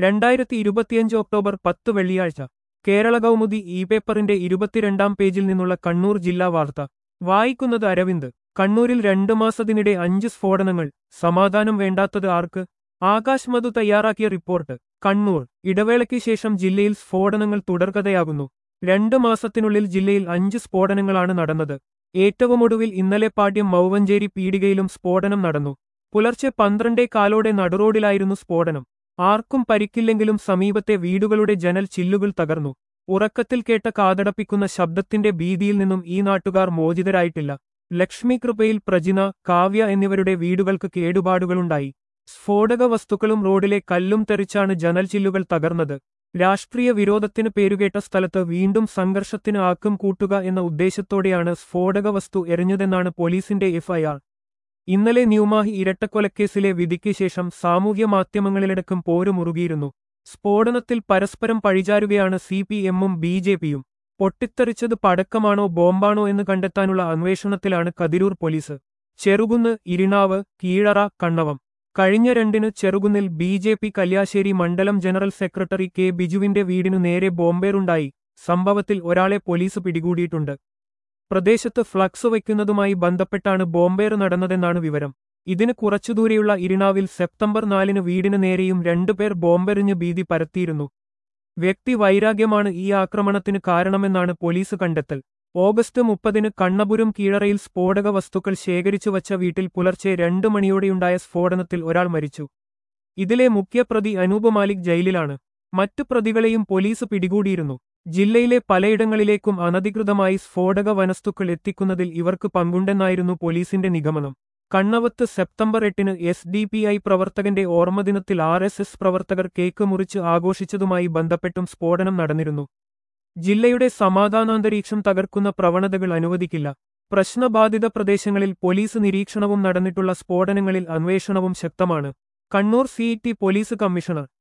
രണ്ടായിരത്തി ഇരുപത്തിയഞ്ച് ഒക്ടോബർ പത്ത് വെള്ളിയാഴ്ച കേരള കൗമുദി ഇ പേപ്പറിന്റെ ഇരുപത്തിരണ്ടാം പേജിൽ നിന്നുള്ള കണ്ണൂർ ജില്ലാ വാർത്ത വായിക്കുന്നത് അരവിന്ദ് കണ്ണൂരിൽ രണ്ടു മാസത്തിനിടെ അഞ്ച് സ്ഫോടനങ്ങൾ സമാധാനം വേണ്ടാത്തത് ആർക്ക് ആകാശ് മധു തയ്യാറാക്കിയ റിപ്പോർട്ട് കണ്ണൂർ ഇടവേളയ്ക്ക് ശേഷം ജില്ലയിൽ സ്ഫോടനങ്ങൾ തുടർക്കഥയാകുന്നു രണ്ട് മാസത്തിനുള്ളിൽ ജില്ലയിൽ അഞ്ച് സ്ഫോടനങ്ങളാണ് നടന്നത് ഏറ്റവുമൊടുവിൽ ഇന്നലെ പാട്യം മൗവഞ്ചേരി പീടികയിലും സ്ഫോടനം നടന്നു പുലർച്ചെ പന്ത്രണ്ടേ കാലോടെ നടുറോഡിലായിരുന്നു സ്ഫോടനം ആർക്കും പരിക്കില്ലെങ്കിലും സമീപത്തെ വീടുകളുടെ ജനൽ ചില്ലുകൾ തകർന്നു ഉറക്കത്തിൽ കേട്ട കാതടപ്പിക്കുന്ന ശബ്ദത്തിന്റെ ഭീതിയിൽ നിന്നും ഈ നാട്ടുകാർ മോചിതരായിട്ടില്ല ലക്ഷ്മി കൃപയിൽ പ്രജിന കാവ്യ എന്നിവരുടെ വീടുകൾക്ക് കേടുപാടുകളുണ്ടായി സ്ഫോടക വസ്തുക്കളും റോഡിലെ കല്ലും തെറിച്ചാണ് ജനൽ ചില്ലുകൾ തകർന്നത് രാഷ്ട്രീയ വിരോധത്തിന് പേരുകേട്ട സ്ഥലത്ത് വീണ്ടും സംഘർഷത്തിന് ആക്കം കൂട്ടുക എന്ന ഉദ്ദേശത്തോടെയാണ് സ്ഫോടക വസ്തു എറിഞ്ഞതെന്നാണ് പോലീസിന്റെ എഫ്ഐആർ ഇന്നലെ ന്യൂമാഹി ഇരട്ടക്കൊലക്കേസിലെ വിധിക്ക് ശേഷം സാമൂഹ്യ മാധ്യമങ്ങളിലടക്കം പോരു മുറുകിയിരുന്നു സ്ഫോടനത്തിൽ പരസ്പരം പഴിചാരുകയാണ് സി പി എമ്മും ബി ജെ പിയും പൊട്ടിത്തെറിച്ചത് പടക്കമാണോ ബോംബാണോ എന്ന് കണ്ടെത്താനുള്ള അന്വേഷണത്തിലാണ് കതിരൂർ പോലീസ് ചെറുകുന്ന് ഇരിണാവ് കീഴറ കണ്ണവം കഴിഞ്ഞ രണ്ടിന് ചെറുകുന്നിൽ ബി ജെ പി കല്യാശ്ശേരി മണ്ഡലം ജനറൽ സെക്രട്ടറി കെ ബിജുവിന്റെ വീടിനു നേരെ ബോംബേറുണ്ടായി സംഭവത്തിൽ ഒരാളെ പോലീസ് പിടികൂടിയിട്ടുണ്ട് പ്രദേശത്ത് ഫ്ലക്സ് വയ്ക്കുന്നതുമായി ബന്ധപ്പെട്ടാണ് ബോംബേർ നടന്നതെന്നാണ് വിവരം ഇതിന് കുറച്ചുദൂരെയുള്ള ഇരിണാവിൽ സെപ്റ്റംബർ നാലിന് വീടിന് നേരെയും രണ്ടുപേർ ബോംബെറിഞ്ഞ് ഭീതി പരത്തിയിരുന്നു വ്യക്തി വൈരാഗ്യമാണ് ഈ ആക്രമണത്തിന് കാരണമെന്നാണ് പോലീസ് കണ്ടെത്തൽ ഓഗസ്റ്റ് മുപ്പതിന് കണ്ണപുരം കീഴറയിൽ സ്ഫോടക വസ്തുക്കൾ ശേഖരിച്ചു വച്ച വീട്ടിൽ പുലർച്ചെ രണ്ടു മണിയോടെയുണ്ടായ സ്ഫോടനത്തിൽ ഒരാൾ മരിച്ചു ഇതിലെ മുഖ്യപ്രതി അനൂപ് മാലിക് ജയിലിലാണ് മറ്റു പ്രതികളെയും പോലീസ് പിടികൂടിയിരുന്നു ജില്ലയിലെ പലയിടങ്ങളിലേക്കും അനധികൃതമായി സ്ഫോടക വനസ്തുക്കൾ എത്തിക്കുന്നതിൽ ഇവർക്ക് പങ്കുണ്ടെന്നായിരുന്നു പോലീസിന്റെ നിഗമനം കണ്ണവത്ത് സെപ്റ്റംബർ എട്ടിന് എസ് ഡി പി ഐ പ്രവർത്തകന്റെ ഓർമ്മദിനത്തിൽ ആർ എസ് എസ് പ്രവർത്തകർ കേക്ക് മുറിച്ച് ആഘോഷിച്ചതുമായി ബന്ധപ്പെട്ടും സ്ഫോടനം നടന്നിരുന്നു ജില്ലയുടെ സമാധാനാന്തരീക്ഷം തകർക്കുന്ന പ്രവണതകൾ അനുവദിക്കില്ല പ്രശ്നബാധിത പ്രദേശങ്ങളിൽ പോലീസ് നിരീക്ഷണവും നടന്നിട്ടുള്ള സ്ഫോടനങ്ങളിൽ അന്വേഷണവും ശക്തമാണ് കണ്ണൂർ സിഇടി പോലീസ് കമ്മീഷണർ